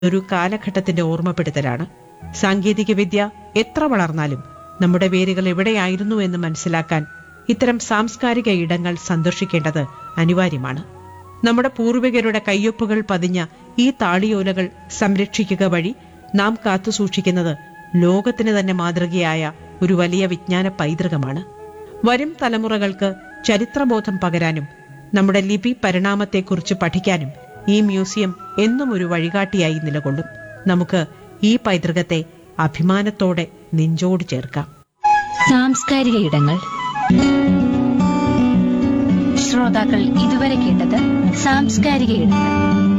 ഒരു കാലഘട്ടത്തിന്റെ ഓർമ്മപ്പെടുത്തലാണ് സാങ്കേതികവിദ്യ എത്ര വളർന്നാലും നമ്മുടെ വേരുകൾ എവിടെയായിരുന്നു എന്ന് മനസ്സിലാക്കാൻ ഇത്തരം സാംസ്കാരിക ഇടങ്ങൾ സന്ദർശിക്കേണ്ടത് അനിവാര്യമാണ് നമ്മുടെ പൂർവികരുടെ കയ്യൊപ്പുകൾ പതിഞ്ഞ ഈ താളിയോലകൾ സംരക്ഷിക്കുക വഴി നാം കാത്തുസൂക്ഷിക്കുന്നത് ലോകത്തിന് തന്നെ മാതൃകയായ ഒരു വലിയ വിജ്ഞാന പൈതൃകമാണ് വരും തലമുറകൾക്ക് ചരിത്രബോധം പകരാനും നമ്മുടെ ലിപി പരിണാമത്തെക്കുറിച്ച് പഠിക്കാനും ഈ മ്യൂസിയം എന്നും ഒരു വഴികാട്ടിയായി നിലകൊള്ളും നമുക്ക് ഈ പൈതൃകത്തെ അഭിമാനത്തോടെ നെഞ്ചോട് ചേർക്കാം സാംസ്കാരിക ഇടങ്ങൾ ശ്രോതാക്കൾ ഇതുവരെ കേട്ടത് സാംസ്കാരിക ഇടങ്ങൾ